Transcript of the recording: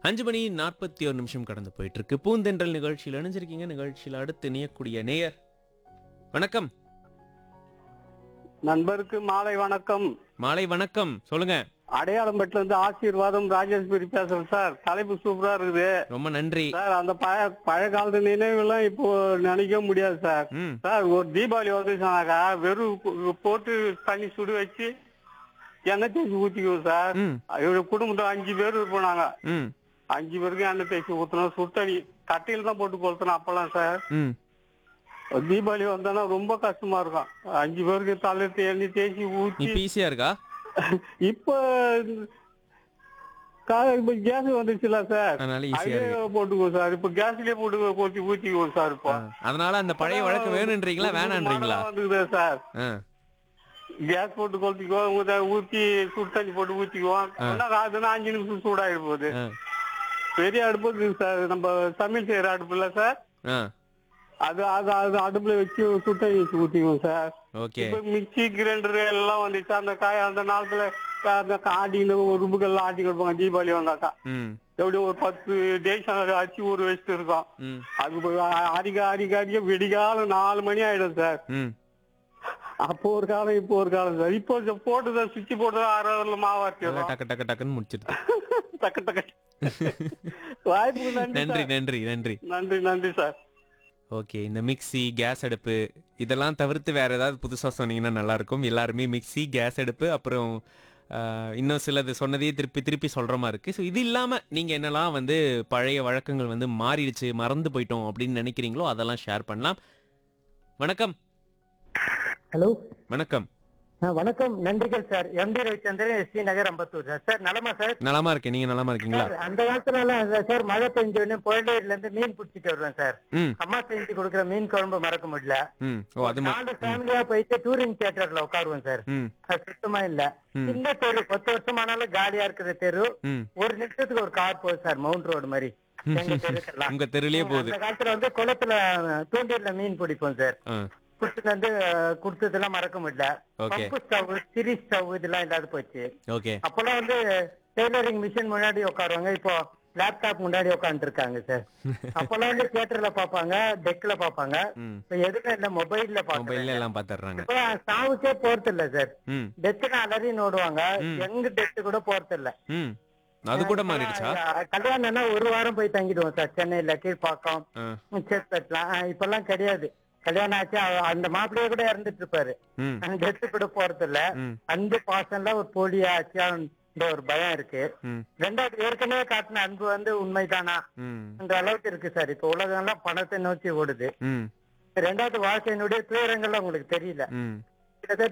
அஞ்சு மணி நாற்பத்தி ஒரு நிமிஷம் கடந்து போயிட்டு இருக்கு பூந்தென்றல் நிகழ்ச்சியில் இணைஞ்சிருக்கீங்க நிகழ்ச்சியில் அடுத்து இணையக்கூடிய நேயர் வணக்கம் நண்பருக்கு மாலை வணக்கம் மாலை வணக்கம் சொல்லுங்க அடையாளம்பட்டுல இருந்து ஆசீர்வாதம் ராஜேஸ்வரி பேசுறேன் சார் தலைப்பு சூப்பரா இருக்குது ரொம்ப நன்றி சார் அந்த பழைய பழைய காலத்து நினைவுலாம் இப்போ நினைக்க முடியாது சார் ம் சார் ஒரு தீபாவளி வந்துச்சுனாக்கா வெறும் கு- போட்டு தண்ணி சுடு வச்சு எண்ணெய் தேய்ச்சி ஊத்திக்குவோம் சார் ம் எங்க குடும்பத்துல அஞ்சு பேர் இருப்போம் நாங்க ம் அஞ்சு பேருக்கு எண்ணெய் தேய்ச்சி ஊத்தணும் சுத்தண்ணி கட்டையில தான் போட்டு கொளுத்தணும் அப்பெல்லாம் சார் ம் தீபாவளி வந்தோன்னா ரொம்ப கஷ்டமா இருக்கும் அஞ்சு பேருக்கு தலையில எண்ணெய் தேய்ச்சி ஊத்தி இப்போ ஈஸியா இருக்கா இப்ப கா- இப்ப கேஸ் வந்துச்சுல சார் அதனால ஈஸியா அதுலயே இருக்கு போட்டுக்குவோம் சார் இப்ப கேஸ்லயே போட்டு ஊத்தி ஊத்திக்குவோம் சார் இப்போ ஆ, அதனால அந்த பழைய வழக்கு வேணுன்றீங்களா வேணான்றீங்களா வந்துக்குது சார் ஆ கேஸ் போட்டு கொளுத்திக்குவோம் ஊத்த- ஊத்தி சுடு தண்ணி போட்டு ஊத்திக்குவோம் ஆனா அதுனா அஞ்சு நிமிஷம் சூடாயிடு போகுது ஆ பெரிய அடுப்பு இருக்குது சார் நம்ம சமையல் செய்யற அடுப்பு இல்ல சார் ஆ அது அது அது அடுப்புல வச்சு சுடு தண்ணி வச்சு ஊத்திக்குவோம் சார் ஓகே இப்ப மிக்சி கிரைண்டர் எல்லாம் வந்துச்சு அந்த காய அந்த நாளத்துல கா- அந்த ஆடின்னு உருபுகள்லாம் ஆட்டி கொடுப்பாங்க தீபாவளி வந்தாக்கா ம் எப்படியும் ஒரு பத்து தேசம் அச்சு ஊற வச்சுட்டு இருக்கோம் ம் அது போய் அ- அடிக்க அடிக்க அடிக்க விடிகாலம் நாலு மணி ஆயிடும் சார் ம் அப்போ ஒரு காலம் இப்போ ஒரு காலம் சார் இப்போ இந்த போட்டுதான் சுவிட்ச் போட்டு ஆறு ஹவர்ல நல்லா மாவாட்டிடுறோம் டக்கு டக்கு டக்குன்னு முடிச்சிருது டக்கு டக்கு வாய்ப்புக்கு நன்றி நன்றி சார். நன்றி நன்றி நன்றி நன்றி சார் ஓகே இந்த மிக்ஸி கேஸ் அடுப்பு இதெல்லாம் தவிர்த்து வேற ஏதாவது புதுசாக சொன்னீங்கன்னா நல்லா இருக்கும் எல்லாருமே மிக்ஸி கேஸ் அடுப்பு அப்புறம் ஆஹ், இன்னும் சிலது சொன்னதையே திருப்பி திருப்பி சொல்ற மாதிரி இருக்கு ஸோ இது இல்லாம நீங்க என்னெல்லாம் வந்து பழைய வழக்கங்கள் வந்து மாறிடுச்சு மறந்து போயிட்டோம் அப்படின்னு நினைக்கிறீங்களோ அதெல்லாம் ஷேர் பண்ணலாம் வணக்கம் ஹலோ வணக்கம் ஆ, வணக்கம் நன்றிகள் sir MD Ravichandran ST Nagar Ambattur sir sir நலமா சார் நலமா இருக்கேன் நீங்க நலமா இருக்கீங்களா சார் அந்த காலத்துல எல்லாம் இல்ல சார் மழை பெஞ்ச உடனே புயலேரில இருந்து மீன் பிடிச்சிட்டு வருவேன் சார் ம் அம்மா செஞ்சு கொடுக்குற மீன் குழம்பு மறக்க முடியல ம் ஓ அது மா- நாலு ஃபேமிலியா போயிட்டு டூரிங் தியேட்டர்ல உட்காருவோம் சார் ம் அது சுத்தமா இல்ல ம். சின்ன தெரு பத்து வருஷமானாலும் காலியா இருக்கிற தெரு ம் ஒரு நிமிஷத்துக்கு ஒரு கார் போகுது சார் மவுண்ட் ரோடு மாதிரி எங்க தெருக்கெல்லாம் உங்க தெருலயே போகுது அந்த காலத்துல வந்து குளத்துல தூண்டில மீன் பிடிப்போம் சார் ஆ குடுத்துட்டு வந்து குடுத்ததெல்லாம் மறக்க முடியல ஓகே பம்பு ஸ்டவ் சிரி ஸ்டவ் இதெல்லாம் இல்லாத போச்சு ஓகே அப்பெல்லாம் வந்து டெய்லரிங் மிஷின் முன்னாடி உட்காருவாங்க இப்போ லேப்டாப் முன்னாடி உட்காந்துட்டு இருக்காங்க சார் அப்பெல்லாம் வந்து தியேட்டர்ல பாப்பாங்க டெக்ல பாப்பாங்க ம் இப்ப எதுவும் இல்ல மொபைல்ல பாப்பாங்க மொபைல்ல எல்லாம் பாத்துடுறாங்க இப்ப சாவுக்கே போறது இல்ல சார் ம் டெத்துன்னு அலறி நோடுவாங்க ம். எங்க டெத்து கூட போறது இல்ல ம் அது கூட மாறிடுச்சா கல்யாணம்னா ஒரு வாரம் போய் தங்கிடுவோம் சார் சென்னையில கீழ்பாக்கம் ஆ சேத்பட்லாம் இப்பெல்லாம் கிடையாது கல்யாணம் ஆச்சு அவ- அந்த மாப்பிள்ளைய கூட இறந்துட்டு இருப்பாரு ம் டெத்து கூட போறது இல்ல ம் அன்பு பாசம்ல ஒரு போலியா ஆச்சுன்ற ஒரு பயம் இருக்கு ம் ரெண்டாவது ஏற்கனவே காட்டின அன்பு வந்து உண்மைதானா ம் என்ற அளவுக்கு இருக்கு சார் இப்ப உலகம் எல்லாம் பணத்தை நோக்கி ஓடுது ம் ரெண்டாவது வாழ்க்கையினுடைய துயரங்கள்லாம் உங்களுக்கு தெரியல ம் கிட்டத்தட்ட